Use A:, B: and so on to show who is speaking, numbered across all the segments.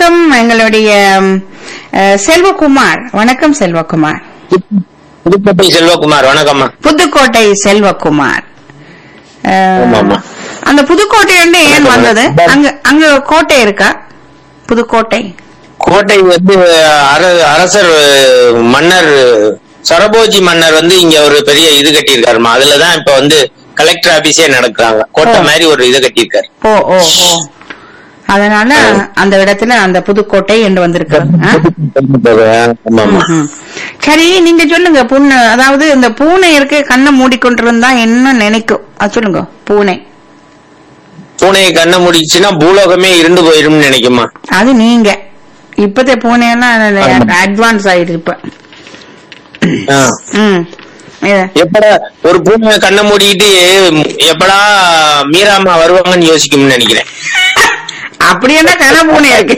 A: வணக்கம் எங்களுடைய ம், அஹ், செல்வகுமார் வணக்கம் செல்வகுமார்
B: புதுக்கோட்டை செல்வகுமார் வணக்கம்மா
A: புதுக்கோட்டை செல்வகுமார் அஹ்,
B: ஆமாமா.
A: அந்த புதுக்கோட்டை வந்து ஏன்
B: வணக்கம்.
A: வந்தது அங்க அங்க கோட்டை இருக்கா புதுக்கோட்டை
B: கோட்டை வந்து அர- அரசர் மன்னர் சரபோஜி மன்னர் வந்து இங்க ஒரு பெரிய இது கட்டியிருக்காருமா அதுலதான் இப்ப வந்து கலெக்டர் ஆபீஸே நடக்கிறாங்க கோட்டை
A: ஓ.
B: மாதிரி ஒரு இது கட்டியிருக்காரு
A: ஓ ஓ ஓ அதனால அந்த இடத்துல அந்த புதுக்கோட்டை என்று வந்திருக்கு ஆ?
B: ஆமாமா
A: ம்ஹும். சரி நீங்க சொல்லுங்க பூனை அதாவது இந்த பூனை இருக்கு கண்ணை மூடிக்கொண்டிருந்தா என்ன நினைக்கும் அது சொல்லுங்க பூனை
B: பூனையை கண்ணை முடிச்சுன்னா பூலோகமே இருந்து போயிரும்னு நினைக்குமா
A: அது நீங்க இப்பத்த பூனையெல்லாம் அட்வான்ஸ் ஆயிட்டு இப்ப
B: ஆ.
A: ம் இது.
B: எப்படா ஒரு பூனை கண்ணை மூடிட்டு எப்படா மீராமா வருவாங்கன்னு யோசிக்கும்னு நினைக்கிறேன்
A: அப்படி என்ன கன பூனை இருக்கு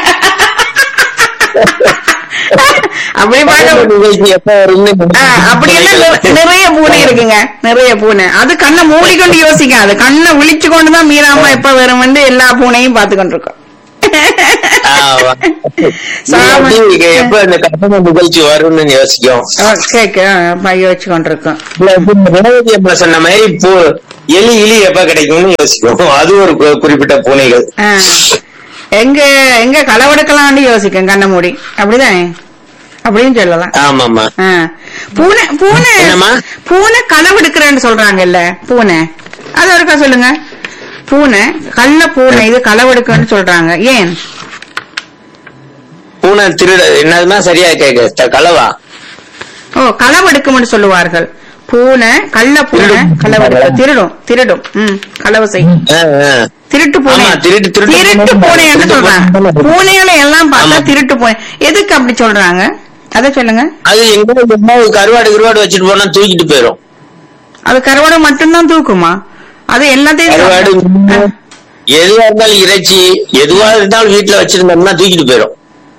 A: அப்படி பார்க்க
B: நிகழ்ச்சி எப்ப வரும்னு
A: ஆ, அப்படி எல்லாம் நிற- நிறைய பூனை இருக்குங்க நிறைய பூனை அது கண்ணை மூடிக்கொண்டு யோசிக்காது கண்ணை விழிச்சு கொண்டுதான் மீராமா எப்ப வரும் எல்லா பூனையும் பார்த்து கொண்டிருக்கோம்
B: ஆமா.
A: சாம-
B: நீ எப்படி எப்ப இந்த கற்பனை நிகழ்ச்சி வரும்னு யோசிக்கும்
A: கேக்கு யோசிச்சு கொண்டிருக்கோம்
B: இல்ல, இப்ப இந்த ரேவதி அம்மா சொன்ன மாதிரி பூ எலி இலி எப்ப கிடைக்கும்னு யோசிக்கும் அது ஒரு கு- குறிப்பிட்ட பூனைகள்
A: ஆ. எங்க எங்க களவெடுக்கலாம்னு யோசிக்கும் கண்ணை மூடி அப்படிதானே அப்படின்னு சொல்லலாம்
B: ஆமாமா
A: ஆ. பூனை பூனை
B: என்னம்மா?
A: பூனை களவெடுக்கிறேன்னு சொல்றாங்கல்ல பூனை அது ஒருக்கா சொல்லுங்க பூனை கள்ள பூனை இது களவெடுக்கன்னு சொல்றாங்க ஏன்
B: பூனை திருட என்னதுமா சரியா கேக்கு த- களவா
A: ஓ களவெடுக்கும்னு சொல்லுவார்கள் பூனை கள்ள பூனை
B: திருடும்.
A: களவெடுக்க திருடும் திருடும் ம் களவு செய்யும்
B: ஆ, ஆ.
A: திருட்டு பூனை
B: ஆமா, திருட்டு, திருட்டு
A: திருட்டு
B: பூனை.
A: பூனை என்று
B: திருட்டு
A: சொல்றாங்க
B: பூனை.
A: பூனைகளை எல்லாம் பார்த்தா
B: ஆமா.
A: திருட்டு பூனை எதுக்கு அப்படி சொல்றாங்க அத சொல்லுங்க
B: அது எங்க எங்கேயாவது கருவாடு கருவாடு வச்சுட்டு போனா தூக்கிட்டு போயிரும்
A: அது கருவாடை மட்டும்தான் தூக்குமா அது எல்லாத்தையும்
B: கருவாடு
A: சாப்பிடும்.
B: எதுவா இருந்தாலும் இறைச்சி எதுவா இருந்தாலும் வீட்டுல வச்சிருந்தோம்னா தூக்கிட்டு போயிரும்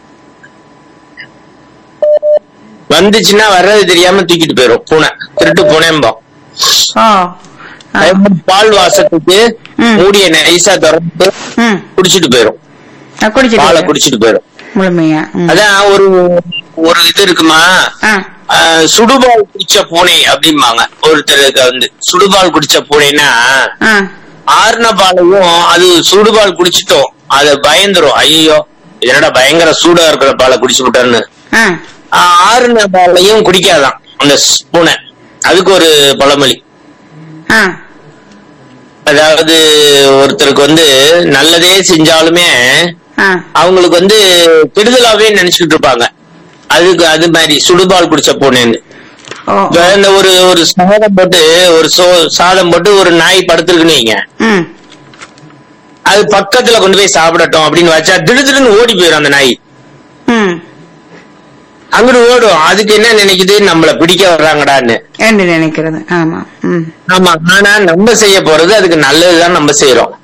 B: வந்துச்சுன்னா வர்றது தெரியாம தூக்கிட்டு போயிரும் பூனை திருட்டு பூனைம்போம்
A: ஆ. ஆ.
B: அதே மாதிரி பால் வாசத்துக்கு
A: ம்.
B: மூடிய நைஸா திறந்து
A: ம்.
B: குடிச்சிட்டு போயிரும்
A: ஆ, குடிச்சிட்டு
B: பாலை
A: இருக்கு.
B: குடிச்சிட்டு போயிரும்
A: முழுமையா ம்.
B: அதான் ஒரு ஒரு இது இருக்குமா
A: ஆ.
B: ஆஹ், சுடுபால் குடிச்ச பூனை அப்படிம்பாங்க ஒருத்தருக்கு வந்து சுடுபால் குடிச்ச பூனைன்னா
A: ஆ.
B: ஆறுன பாலையும் அது சுடுபால் குடிச்சிட்டோம் அது பயந்துரும் ஐயோ என்னடா பயங்கர சூடா இருக்கிற பாலை குடிச்சு விட்டான்னு
A: ஆ.
B: ஆஹ், ஆறுன பாலையும் குடிக்காதான் அந்த ஸ்- பூனை அதுக்கு ஒரு பழமொழி
A: ஆ.
B: அதாவது ஒருத்தருக்கு வந்து நல்லதே செஞ்சாலுமே
A: ஆ.
B: அவங்களுக்கு வந்து கெடுதலாவே நினைச்சுக்கிட்டு இருப்பாங்க அதுக்கு அது மாதிரி சுடுபால் குடிச்ச பூனைன்னு
A: ஓ.
B: இப்ப இந்த ஒரு ஒரு சாதம் போட்டு ஒரு சோ சாதம் போட்டு ஒரு நாய் படுத்துருக்குன்னு வைங்க
A: ம்.
B: அது பக்கத்துல கொண்டு போய் சாப்பிடட்டும் அப்படின்னு வச்சா திடுதிடுன்னு ஓடி போயிடும் அந்த நாய்
A: ம்.
B: அங்கிட்டு ஓடும் அதுக்கு என்ன நினைக்குது நம்மள பிடிக்க வர்றாங்கடான்னு
A: என்று நினைக்கிறது ஆமா ம்.
B: ஆமா ஆனா நம்ம செய்ய போறது அதுக்கு நல்லதுதான் நம்ம செய்யறோம்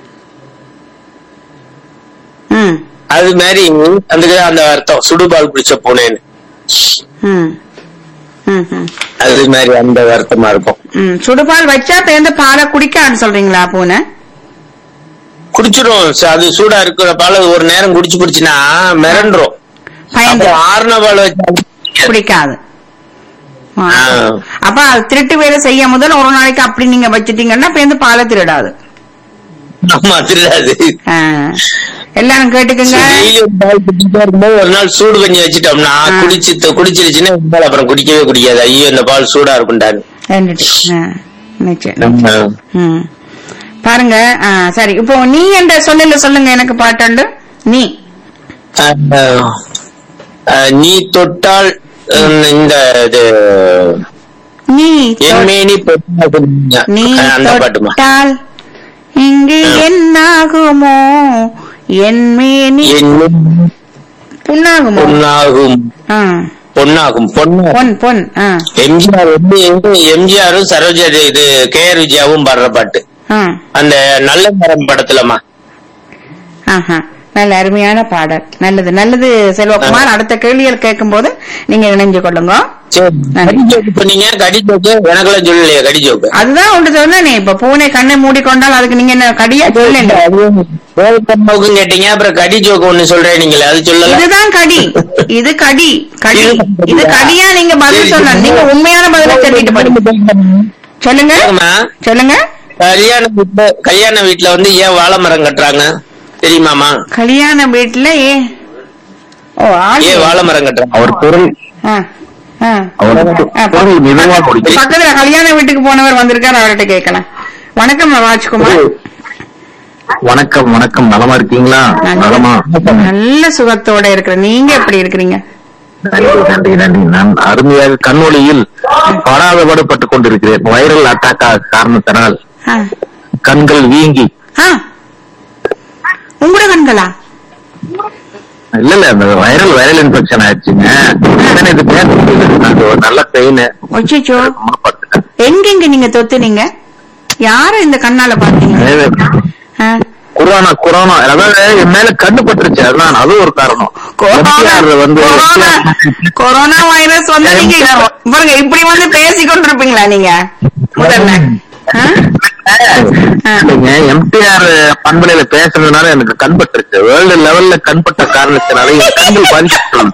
A: ம்.
B: அது மாதிரி அதுக்குதான் அந்த அர்த்தம் சுடுபால் குடிச்ச பூனைன்னு
A: ம். ம். ம்.
B: அது மாதிரி அந்த அர்த்தமா இருக்கும்
A: ம். சுடுபால் வச்சா பேருந்து பாலை குடிக்கான்னு சொல்றீங்களா பூனை
B: குடிச்சிரும் ச- அது சூடா இருக்கிற பால் ஒரு நேரம் குடிச்சு பிடிச்சுன்னா மிரண்டுரும்
A: பயந்து
B: அப்புறம் ஆறுன பால் வச்சா
A: குடிக்காது ஆ.
B: ஆ.
A: அப்ப அது திருட்டு வேலை செய்ய முதல் ஒரு நாளைக்கு அப்படி நீங்க வச்சிட்டீங்கன்னா பேருந்து பாலை திருடாது
B: ஆமா தெரியாது
A: ஆ. எல்லாரும் கேட்டுக்குங்க
B: டெய்லி ஒரு பால் குடிச்சிட்டே இருக்கும்போது ஒரு நாள் சூடு பண்ணி வச்சுட்டோம்னா
A: ஆ.
B: குடிச்சு குடிச்சிருச்சுன்னா இந்த பால் அப்புறம் குடிக்கவே குடிக்காது ஐயோ இந்த பால் சூடா இருக்கும்டான்னு
A: ரெண்டுட்டு. ஆ. நிச்சயம்
B: நம்ம
A: ம். பாருங்க ஆ, சரி இப்போ நீ என்ற சொல்லல சொல்லுங்க எனக்கு பாட்டாண்டு நீ
B: அஹ், அஹ், நீ தொட்டால் அஹ், இந்த இது
A: நீ தொ-
B: என்மேனி பொன்னாகும்.
A: நீ
B: அஹ், அந்த பாட்டுமா
A: தொட்டால் இங்கு
B: ஆ.
A: என்னாகுமோ என் மேனி
B: என்மேனி
A: புண்ணாகுமோ
B: பொன்னாகும்
A: ஆ.
B: பொன்னாகும் பொன்னாகும்
A: பொன் பொன் ஆ.
B: எம்ஜிஆர் வந்து எம்ஜிஆரும் சரோஜா இது கே ஆர் விஜயாவும் பாடுற பாட்டு
A: ஆ.
B: அந்த நல்ல மரம் படத்துலமா
A: ஆஹா. நல்ல அருமையான பாடல் நல்லது நல்லது செல்வகுமார் அடுத்த கேள்விகள் கேட்கும் போது நீங்க இணைஞ்சு கொள்ளுங்க
B: சரி
A: நன்றி.
B: கடி ஜோக்கு சொன்னீங்க கடி ஜோக்கு எனக்கெல்லாம் சொல்லலையே கடி ஜோக்கு
A: அதுதான் உண்டு சொன்னேனே இப்ப பூனை கண்ணை மூடிக்கொண்டால் அதுக்கு நீங்க என்ன கடியா சொல்லுங்க
B: ஜோக்கும் கேட்டீங்க அப்புறம் கடி ஜோக்கு ஒண்ணு சொல்றேன் நீங்களே அது சொல்லல
A: இதுதான் கடி இது கடி கடி
B: இது-
A: இது கடியா நீங்க பதில்
B: சரி.
A: சொல்லலாம் நீங்க உண்மையான பதில சொல்லிட்டு போறீங்க சொல்லுங்க
B: கேக்குமா?
A: சொல்லுங்க
B: கல்யாண வீட்டுல கல்யாண வீட்டுல வந்து ஏன் வாழை மரம் கட்டுறாங்க தெரியுமாமா
A: கல்யாண வீட்டுல ஏ ஓ ஆள்
B: ஏன் வாழை மரம் கட்டுறாங்க
C: அவர் குரல்
A: ஆ, ஆ.
C: அவருக்கு
A: ஆ,
C: குரல் மெதுவா முடிக்கும்
A: பக்கத்துல கல்யாண வீட்டுக்கு போனவர் வந்திருக்காரு அவர்கிட்ட கேட்கலாம் வணக்கம் ராஜ்குமார்
C: வணக்கம் வணக்கம் நலமா இருக்கீங்களா நலமா
A: நல்ல சுகத்தோட இருக்கிற நீங்க எப்படி இருக்கிறீங்க
C: நன்றி நன்றி நன்றி நான் அருமையாக கண்ணொளியில் படாதபாடுபட்டுக் கொண்டிருக்கிறேன் வைரல் அட்டாக் காரணத்தினால்
A: ஆ.
C: கண்கள் வீங்கி
A: ஆ. உங்களோட கண்களா
C: இல்ல இல்ல அந்த வைரல் வைரல் இன்ஃபெக்ஷன் ஆயிடுச்சுங்க உடனே இது பேச முடியல. அது ஒரு நல்ல பெயின்
A: ஒச்சிச்சோ எங்கெங்க நீங்க தொத்துனீங்க யார இந்த கண்ணால பாத்தீங்க ஆ.
C: கொரோனா கொரோனா அதாவது என் மேல கண்ணு பட்டுருச்சு அதுதான் அது ஒரு காரணம்
A: கொரோனா
C: NTR வந்து
A: கொரோனா கொரோனா வைரஸ் வந்து நீங்க பாருங்க இப்படி வந்து பேசி கொண்டிருப்பீங்களா நீங்க முதல்ல ஆ? ஆ.
C: இல்லைங்க எம்டிஆர் பண்பலையில பேசுறதுனால எனக்கு கண்பட்டுருச்சு வேர்ல்டு லெவல்ல கண்பட்ட காரணத்தினால என் கண்கள் பாதிக்கப்படும்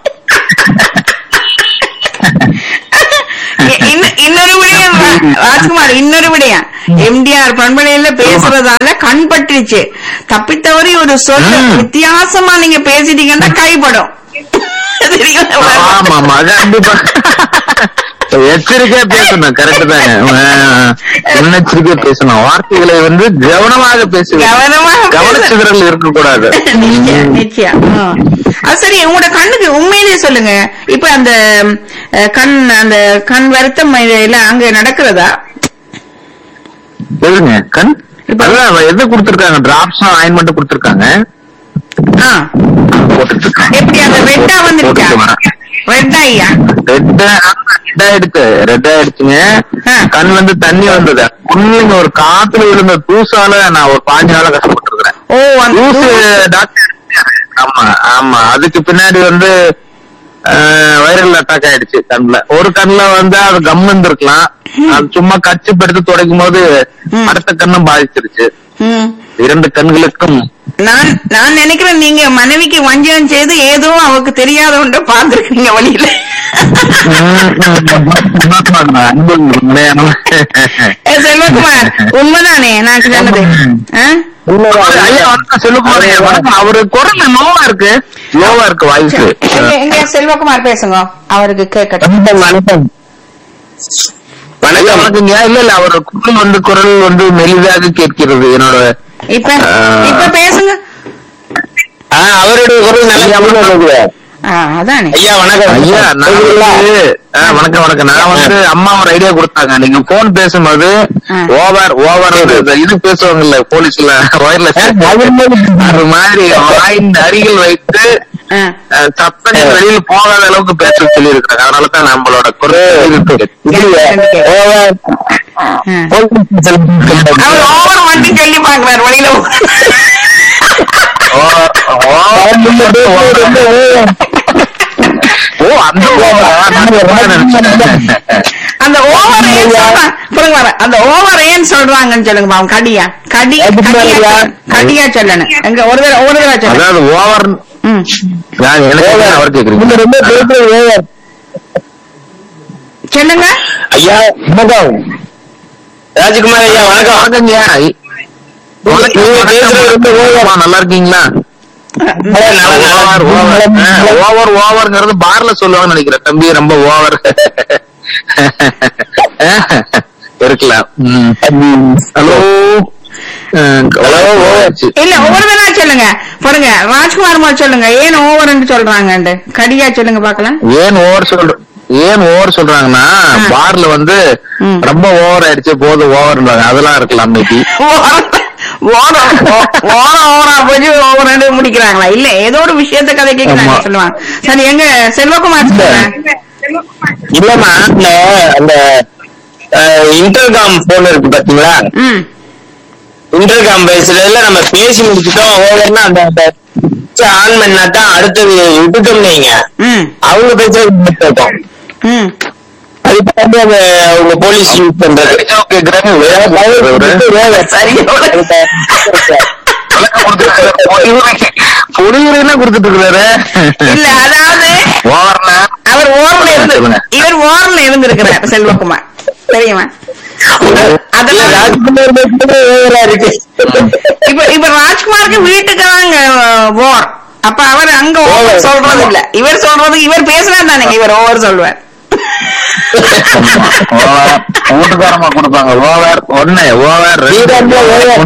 A: இ- இன்ன- இன்னொரு விடயம் ரா- ராஜ்குமார் இன்னொரு விடயம் எம்டிஆர் பண்பலையில பேசுறதால கண் பட்டுருச்சு தப்பித்தவறி ஒரு சொல்
C: ம்.
A: வித்தியாசமா நீங்க பேசிட்டீங்கன்னா கைப்படும் தெரியுமா?
C: ஆமா ஆமா அது கண்டிப்பா எச்சரிக்கையா பேசணும் கரெக்ட் தாங்க ஆஹ், முன்னெச்சரிக்கையா பேசணும் வார்த்தைகளை வந்து கவனமாக பேசுவேன்
A: கவனமாக பேச-
C: கவனச்சிதறல் இருக்கக்கூடாது
A: நிச்சயம் நிச்சயம் ஆ. அது சரி உங்களோட கண்ணுக்கு உண்மையிலேயே சொல்லுங்க இப்ப அந்த அஹ், கண் அந்த கண் வருத்தம் எல்லாம் அங்க நடக்கிறதா
C: எதுங்க கண்
A: இப்ப-
C: அதான் எது கொடுத்திருக்காங்க டிராப்ஸும் ஆயின்மெண்ட் கொடுத்திருக்காங்க
A: ஆ.
C: போட்டுட்டு இருக்கேன்
A: எப்படி அந்த ரெட்டா வந்துருச்சா
C: போட்டுட்டு வரேன்.
A: ரெட்டா ஐயா
C: ரெட் ரெட் ஆயிடுச்சு ரெட் ஆயிடுச்சுங்க
A: ஆ.
C: கண் வந்து தண்ணி வந்தது புள்ளைங்க ஒரு காத்துல விழுந்த தூசால நான் ஒரு பாஞ்சு நாளா கஷ்டப்பட்டிருக்கிறேன்
A: ஓ அந்த
C: தூசு
A: தூசு-
C: டாக்டர் எடுத்தாரு. ஆமா ஆமா அதுக்கு பின்னாடி வந்து வைரல் அட்டாக் ஆயிடுச்சு கண்ணுல ஒரு கண்ணுல வந்து அது கம் இருந்திருக்கலாம் அது சும்மா கச்சி எடுத்து துடைக்கும் போது
A: ம்.
C: அடுத்த கண்ணும் பாதிச்சிருச்சு
A: ம்.
C: இரண்டு கண்களுக்கும்
A: நான் நான் நினைக்கிறேன் நீங்க மனைவிக்கு வஞ்சகம் செய்து ஏதோ அவருக்கு தெரியாத ஒன்றை பார்த்திருக்கீங்க வழியில
C: அன்பு உண்மையான
A: ஏ, செல்வகுமார் உண்மைதானே நான் சொன்னது ஆ?
C: ஐயா வணக்கம் செல்லுக்குமார் ஐயா வணக்கம் அவரு குரல் லோவா இருக்கு லோவா இருக்கு வாய்ஸ்
A: எங்க எங்க செல்வகுமார் பேசுங்க அவருக்கு கேட்கட்டும்
B: வணக்கம் வணக்கம்
C: வணக்கங்க இல்ல இல்ல அவர் குரல் வந்து குரல் வந்து மெலிதாக கேட்கிறது என்னோட
A: இப்ப
C: ஆ.
A: இப்ப பேசுங்க
B: ஆ, அவருடைய குரல் நல்லா
A: ஆ, அதானே
B: ஐயா வணக்கம்
C: ஐயா நான் வந்து ஆ, வணக்கம் வணக்கம் நான் வந்து அம்மா ஒரு ஐடியா கொடுத்தாங்க நீங்க போன் பேசும்போது
A: ஆ.
C: ஓவர் ஓவர் இது பேசுவாங்கல்ல போலீஸ்ல ஒயர்லெஸ் அது மாதிரி வாயின் அருகில் வைத்து
A: ஆ.
C: அஹ், சத்தங்கள் வெளியில போகாத அளவுக்கு பேச சொல்லி இருக்கிறாங்க அதனால தான் நம்மளோட குரல்
A: ஆ. அவர் ஓவர் மட்டும் சொல்லி பாக்குறாரு வழியில
C: ஓ அந்த ஓவரா? நான் ஓவரா நினைச்சேன்.
A: அந்த ஓவர் ஏன் சொல்றாங்க பாருங்க பாருங்க. அந்த ஓவர் ஏன் சொல்றாங்கன்னு சொல்லுங்க பாவம் கடியா கடி கடியா கடியா சொல்லணும் எங்க ஒரு தடவை ஒரு தடவை சொல்லுங்க
C: அதாவது ஓவர்
A: ம்.
C: நான் எனக்கு அவர் கேக்குறீங்க
A: சொல்லுங்க
B: ஐயா வணக்கம் ராஜ்குமார் ஐயா வணக்கம்
C: வணக்கங்க
B: நீங்க பேசுறது ரொம்ப
C: வணக்கம். நல்லா இருக்கீங்களா ஓவர் ஓவர் ஓவர் ஓவர்ங்கிறது பார்ல சொல்லுவாங்கன்னு நினைக்கிறேன் தம்பி ரொம்ப ஓவர் இருக்கலாம் ஹலோ ஹலோ
A: இல்ல ஒவ்வொரு தடவை சொல்லுங்க பாருங்க ராஜ்குமார் மாதிரி சொல்லுங்க ஏன் ஓவர்ன்னு சொல்றாங்கண்டு கடியா சொல்லுங்க பாக்கலாம்
C: ஏன் ஓவர் சொல்ற ஏன் ஓவர் சொல்றாங்கன்னா
A: ஆ.
C: பார்ல வந்து
A: ம்.
C: ரொம்ப ஓவர் ஆயிடுச்சு போதும் ஓவர் அதெல்லாம் இருக்கலாம் மேபி
A: ஓரம் ஓரம் ஓரா போய் ஓவரண்டு முடிக்கிறாங்களா இல்ல ஏதோ ஒரு விஷயத்த கதை கேட்கிறாங்க
C: ஆமா.
A: சொல்லுவாங்க சரி எங்க செல்வகுமார் சொல்லுங்க
B: இல்லம்மா இந்த அந்த இன்டர்காம் போன் இருக்கு பாத்தீங்களா
A: ம்
B: இன்டர்காம் பேசுறதுல நம்ம பேசி முடிச்சுட்டோம் ஓவர்னா அந்த ஆன் பண்ணா தான் அடுத்தது விட்டுட்டோம் நீங்க
A: ம்
B: அவங்க பேசுறது கேட்கும்
A: ம்
B: அதுக்கு வந்து அவங்க அவங்க போலீஸ் யூஸ் பண்றது
C: கேக்குறாங்க வேற பொடியுரையெல்லாம் கொடுத்துட்டு இருக்கிறாரு
A: இல்ல அதாவது
C: ஓவர்னா
A: அவர் ஓரல இருந்து
C: சொல்லுங்க.
A: இவர் ஓரல இருந்திருக்கிறார் செல்வகுமார் தெரியுமா அதெல்லாம்
B: ராஜ்குமார் மட்டுமே ஓவரா இருக்கு
A: இப்ப இப்ப ராஜ்குமாருக்கு வீட்டுக்கு தாங்க ஓர் அப்ப அவர் அங்க ஓவர்
B: Over.
A: சொல்றது இல்ல இவர் சொல்றது இவர் பேசினா தானே இவர் ஓவர் சொல்லுவார்
C: வீட்டுக்காரமா கொடுப்பாங்க ஓவர் ஒண்ணு ஓவர்
B: வீரம்னா over.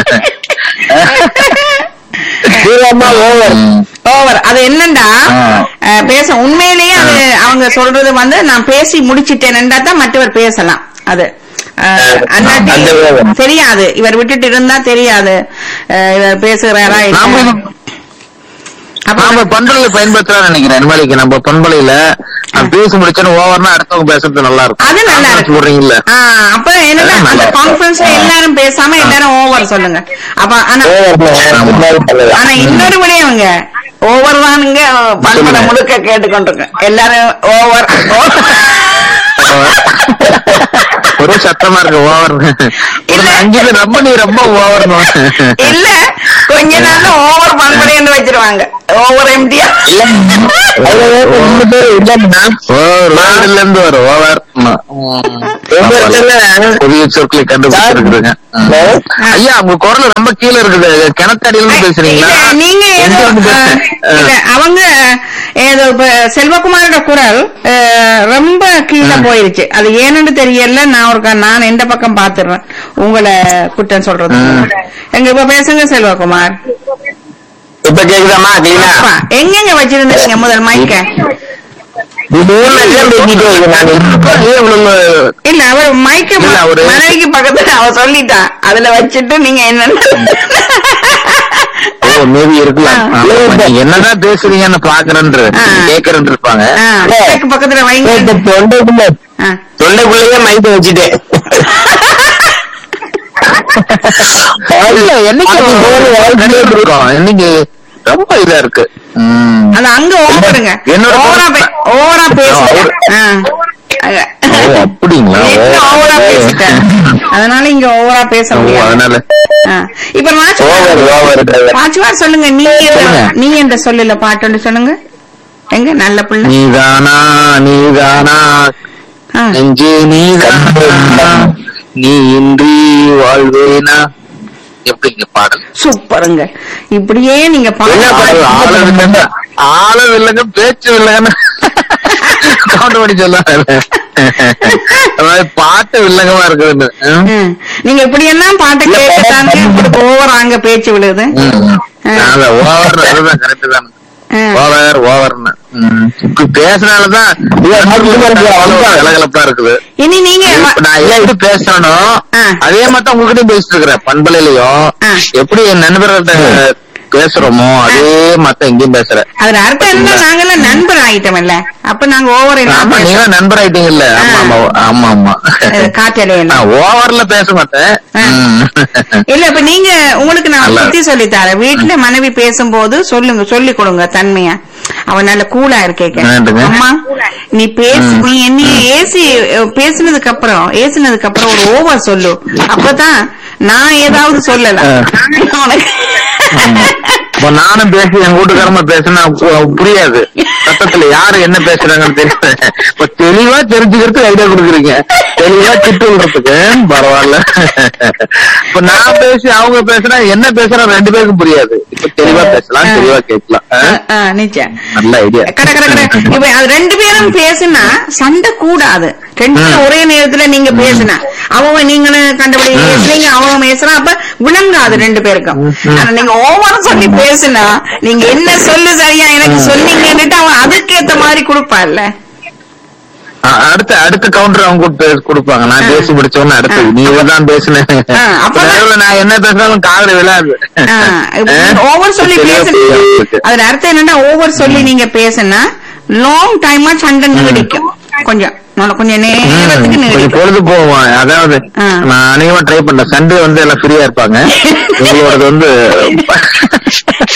B: வீரம்மா ஓவர்
A: ஓவர் அது என்னண்டா
C: ஆ.
A: அஹ், பேச உண்மையிலேயே அது அவங்க சொல்றது வந்து நான் பேசி முடிச்சிட்டேன்டா தான் மற்றவர் பேசலாம் அது அஹ், அல்லாட்டி
B: அந்த over.
A: தெரியாது இவர் விட்டுட்டு இருந்தா தெரியாது அஹ், இவர் பேசுகிறாரா இல்ல.
C: நாம
A: அப்ப
C: நாம பண்பலையில பயன்படுத்தலாம் நினைக்கிறேன் நிர்மலிக்கு நம்ம பண்பலையில நான் பேசி முடிச்சோன்னு ஓவர்னா அடுத்தவங்க பேசுறது நல்லா இருக்கும்
A: அது நல்லா
C: Conference
A: இருக்கு
C: போடுறீங்கல்ல
A: ஆ, அப்ப என்னன்னா
C: அது நல்லா
A: அந்த
C: இருக்கு.
A: கான்ஃபரன்ஸ்ல எல்லாரும் பேசாம எல்லாரும் ஓவர் சொல்லுங்க அப்ப ஆனா
B: ஓவர்
A: ஆனா இன்னொரு விடயவங்க ஓவர் தானுங்க பண்பட
C: சொல்லுங்க.
A: முழுக்க கேட்டுக்கொண்டிருக்கேன் எல்லாரும் ஓவர்
C: ஒரே சத்தமா இருக்கு ஓவர்
A: இல்ல.
C: அஞ்சு பேர் ரொம்ப நீ ரொம்ப ஓவர்
A: இல்ல கொஞ்ச நாள்ல ஓவர் பண்படைன்னு வச்சிருவாங்க ஓவர் எம்டியா
C: ஓவர் இருந்து வரும் ஓவர் புதிய சொற்களை கண்டுபிடிச்சிருக்குதுங்க ஐயா உங்க குரல் ரொம்ப கீழே இருக்குது கிணத்தடியில இருந்து பேசுறீங்களா
A: இல்ல, நீங்க ஏதோ
C: எங்க இருந்து
A: அஹ்,
C: பேசுறீங்க?
A: இல்ல அவங்க ஏதோ இப்ப செல்வகுமாரோட குரல் அஹ், ரொம்ப கீழே போயிருச்சு அது ஏன்னு தெரியல நான் ஒரு நான் எந்த பக்கம் பாத்துறேன் உங்களை குற்றம் சொல்றது
C: ம்.
A: எங்க இப்ப பேசுங்க செல்வகுமார்
B: இப்ப கேக்குதாமா கிளீனா
A: அப்பா, எங்கெங்க வச்சிருந்தீங்க முதல் மைக்க
B: இது ஊர்ல எல்லாம் பேசிட்டு வருது நான்
C: ஏன் இவ்வளவு
A: இல்ல அவர் மைக்க
C: இல்ல, அவரு-
A: மனைவிக்கு பக்கத்துல அவ சொல்லிட்டா அதுல வச்சுட்டு நீங்க என்னன்னு
C: ஓ மேபி இருக்கலாம்
A: ஆ.
C: ஆமா, நீங்க என்னதான் பேசுறீங்கன்னு பாக்குறேன்னு
A: ஆ.
C: கேக்குறேன்னு இருப்பாங்க
A: ஆ, மைக்கு பக்கத்துல வைங்க
B: இப்ப தொண்டைக்குள்ள
A: ஆ.
B: தொண்டைக்குள்ளேயே மைக்க வச்சுட்டேன்
C: இல்ல என்னைக்கு
B: அது போல வாழ்க்கையிலே
C: இருக்கோம் இன்னைக்கு ரொம்ப இதா இருக்கு ம்.
A: அது அங்க ஓவருங்க
C: என்னோட
A: ஓவரா பே- ஓவரா பேசுங்க ஆ. அங்க.
C: ஓ அப்படிங்களா
A: நேத்து ஓவரா பேசிட்டேன் அதனால இங்க ஓவரா பேச
C: ஓ,
A: முடியாது
C: அதனால
A: ஆ. இப்ப
B: ஓவர்
A: ராஜ்குமார்
B: ஓவர்
A: ராஜ்குமார் சொல்லுங்க நீ
C: சொல்லுங்க.
A: நீ என்ற சொல்லல பாட்டு சொல்லுங்க எங்க நல்ல பிள்ளை
C: நீதானா நீதானா
A: ஆ.
C: நெஞ்சு நீதானா நீ இன்றி வாழ்வேனா எப்படிங்க பாடல்
A: சூப்பருங்க இப்படியே நீங்க
C: என்ன பாடல்
A: பாட்டு
C: ஆளது இல்லைங்க ஆளது இல்லைங்க பேச்சு இல்லைங்கன்னு கவுண்ட் பண்ணி சொல்லாரு அதாவது பாட்டு வில்லங்கமா இருக்குதுன்னு ம்?
A: ம். நீங்க இப்படி எல்லாம் பாட்டு கேட்டுட்டாங்க உங்களுக்கு ஓவர் அங்க பேச்சு விழுது
C: ம்.
A: ஆ.
C: அதான் ஓவர் அதுதான் கரெக்ட் தான்
A: ஆ.
C: ஓவர் ஓவர்னு ம். இப்படி பேசினாலதான் கலகலப்பா இருக்குது
A: இனி நீங்க
C: இப்ப நான் எப்படி பேசணும்
A: ஆ.
C: அதே மாதிரி தான் உங்ககிட்டயும் பேசிட்டு இருக்கிறேன் பண்பலையிலயும்
A: ஆ.
C: எப்படி என் நண்பர்கள்ட்ட பேசுறோமோ அதே மாதிரி எங்கேயும் பேசுறேன்
A: அதுல அர்த்தம் என்ன நாங்கெல்லாம் நண்பர் ஆயிட்டோம்ல அப்ப நாங்க ஓவர்
C: ஆமா நீங்க நண்பர் ஆயிட்டீங்கல்ல ஆமா ஆமா ஆமா ஆமா
A: காற்றலையில
C: நான் ஓவர்ல பேச மாட்டேன்
A: ஆ.
C: ம்.
A: இல்ல இப்ப நீங்க உங்களுக்கு நான்
C: நல்லா.
A: சுத்தி சொல்லி தரேன் வீட்டுல மனைவி பேசும்போது சொல்லுங்க சொல்லி கொடுங்க தன்மையா அவன் நல்ல கூலா இருக்கேக்க
C: என்னதுங்க?
A: அம்மா நீ பேசு
C: ம்.
A: நீ என்ன ஏசி பேசினதுக்கு அப்புறம் ஏசினதுக்கு அப்புறம் ஒரு ஓவர் சொல்லு அப்பதான் நான் ஏதாவது சொல்லலாம் உனக்கு
C: இப்ப நானும் பேசி என் வீட்டுக்காரமா பேசினா பு- புரியாது சத்தத்துல யாரு என்ன பேசுறாங்கன்னு தெரியல இப்ப தெளிவா தெரிஞ்சுக்கிறதுக்கு ஐடியா கொடுக்குறீங்க தெளிவா திட்டு விடுறதுக்கு பரவாயில்ல இப்ப நான் பேசி அவங்க பேசுனா என்ன பேசுறா ரெண்டு பேருக்கும் புரியாது இப்ப தெளிவா பேசலாம் தெளிவா கேட்கலாம் ஆ?
A: ஆ, நிச்சயம்
C: நல்ல ஐடியா
A: கட கட கட இப்ப அது ரெண்டு பேரும் பேசினா சண்டை கூடாது ரெண்டு பேரும்
C: ம்.
A: ஒரே நேரத்துல நீங்க பேசினா அவங்க நீங்களும் கண்டபடி பேசுறீங்க அவங்க பேசுறா அப்ப விளங்காது ரெண்டு பேருக்கும் ஆனா நீங்க ஓவர் சொல்லி பேசினா நீங்க என்ன சொல்லு சரியா எனக்கு சொன்னீங்கன்னுட்டு அவன் அதுக்கேத்த மாதிரி கொடுப்பான்ல
C: அ- அடுத்த அடுத்த கவுண்டர் அவங்க கூட பேச- கொடுப்பாங்க நான்
A: ஆ.
C: பேசி முடிச்சோன்னு அடுத்து
A: ஆ.
C: நீ தான் பேசுனேன்
A: ஆ, அப்பதான்-
C: நடுவுல நான் என்ன பேசினாலும் காதுல விழாது
A: ஓவர் சொல்லி
C: தெளிவா
A: பேசு
C: புரியும் அவங்களுக்கு.
A: அதுல அர்த்தம் என்னன்னா ஓவர் சொல்லி நீங்க பேசுனா லாங் டைமா சண்டை நீடிக்கும் கொஞ்சம் நல்லா கொஞ்சம்
C: ம்,
A: நேரத்துக்கு
C: கொஞ்சம்
A: நீடிக்கும்
C: பொழுது போவோம் அதாவது
A: ஆ.
C: நான் அநேகமா ட்ரை பண்ணேன் சண்டே வந்து எல்லாம் ஃப்ரீயா இருப்பாங்க உங்களோடது வந்து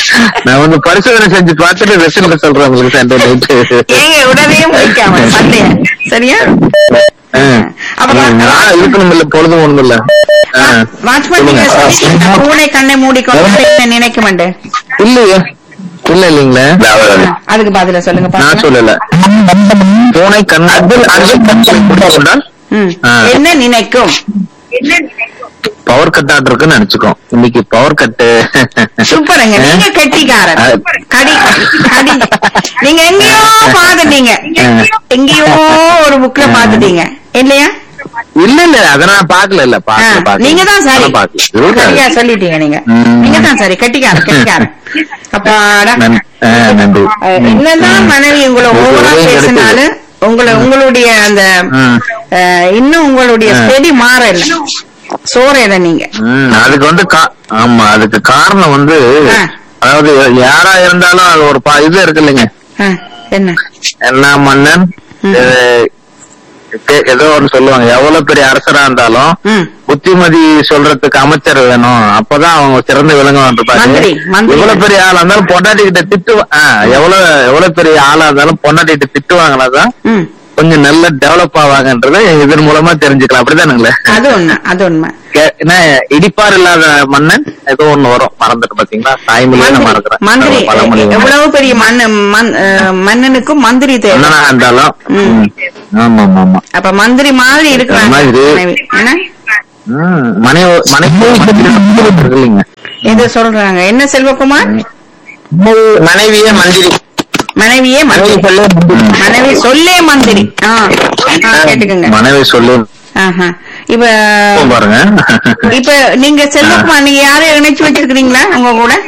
C: நான் வந்து பரிசோதனை செஞ்சு பார்த்துட்டு ரிசல்ட் சொல்றேன் உங்களுக்கு சண்டே நைட்டு
A: ஏங்க உடனே முடிக்காம சண்டைய சரியா அப்ப நான்
C: நான் இருக்கணும் இல்ல பொழுதும் ஒண்ணும் இல்ல ஆ.
A: வாட்ச்மேன் நீங்க
C: சொல்லுங்க.
A: சொல்லிட்டீங்க, பூனை கண்ணை மூடிக்கொண்டு என்ன நினைக்குமெண்டு
C: இல்லையே இல்ல இல்லீங்களே
A: அதுக்கு பதில சொல்லுங்க
C: நான்
A: பாக்கலாம்
C: சொல்லல பூனை கண்ணு
A: ம்.
C: ஆ.
A: என்ன நினைக்கும்
C: பவர் கட் ஆட் இருக்குன்னு நினைச்சுக்கோ இன்னைக்கு பவர் கட்டு
A: சூப்பருங்க நீங்க கெட்டிக்காரன்
C: ஆ.
A: கடி கடி நீங்க எங்கேயோ பாத்துட்டீங்க எங்கேயோ ஒரு புக்ல பாத்துட்டீங்க இல்லையா
C: இல்ல இல்ல அத நான் பாக்கல இல்ல
A: ஆ,
C: பாக்கல பாக்கல
A: நீங்க தான் சரி
C: அதெல்லாம் பாக்கல.
A: சரியா சொல்லிட்டீங்க நீங்க
C: ம்.
A: நீங்க தான் சரி கெட்டிக்காரன் கெட்டிக்காரன் அப்பாடா
C: நன்- ஆ, நன்றி
A: அஹ், என்னதான் மனைவி உங்களை
C: ஒரு
A: ஓவரா
C: உதவி
A: பேசினாலும் உங்களை உங்களுடைய அந்த
C: ம்.
A: அஹ், இன்னும் உங்களுடைய
C: ஆ.
A: ஸ்டெடி மாறல சோறையில நீங்க
C: ம், அதுக்கு வந்து கா- ஆமா அதுக்கு காரணம் வந்து
A: ஆ.
C: அதாவது யாரா இருந்தாலும் அது ஒரு பா- இது இருக்கு இல்லைங்க
A: ஆ, என்ன
C: என்ன மன்னன்
A: ம்.
C: இது- தே- ஏதோ ஒண்ணு சொல்லுவாங்க எவ்வளவு பெரிய அரசரா இருந்தாலும்
A: ம்
C: புத்திமதி சொல்றதுக்கு அமைச்சர் வேணும் அப்பதான் அவங்க சிறந்து விளங்குவான்
A: மந்திரி, மந்திரி.
C: எவ்வளவு பெரிய ஆளா இருந்தாலும் பொண்டாட்டி கிட்ட திட்டு எவ்வளவு எவ்வளவு பெரிய ஆளா இருந்தாலும் பொண்டாட்டி கிட்ட திட்டுவாங்கனாதான்
A: ம்
C: கொஞ்சம் நல்ல டெவலப் ஆவாங்கன்றத இதன் மூலமா தெரிஞ்சுக்கலாம் அப்படிதானுங்களே
A: அது உண்மை அது உண்மை
C: கே- என்ன இடிப்பார் இல்லாத மன்னன் ஏதோ ஒண்ணு வரும் மறந்துட்டு பாத்தீங்களா தாய்மொழியே நான் மறக்கிறேன்
A: மந்திரி
C: பழமொழி ஒண்ணு.
A: எவ்வளவு பெரிய மன்ன மன்- அஹ், மன்னனுக்கும் மந்திரி தேவை
C: மன்னனா இருந்தாலும்
A: ம்.
C: ம். ஆமா ஆமா ஆமா
A: அப்ப மந்திரி மாதிரி இருக்கிறாங்க
C: மாதிரி.
A: மனைவி. என்ன
C: ம், மனைவி மனைவி இருக்கு இல்லைங்க
A: எது சொல்றாங்க என்ன செல்வகுமார்
B: மனைவியே மந்திரி
A: மனைவியே மந்திரி மனைவி சொல்லே மந்திரி ஆ ஆ, கேட்டுக்கங்க
C: மனைவி சொல்லு
A: ஆஹா. இப்ப
C: பாருங்க
A: இப்ப நீங்க செல்வகுமார் நீங்க யாரையும் இணைச்சு வச்சிருக்கீங்களா உங்க கூட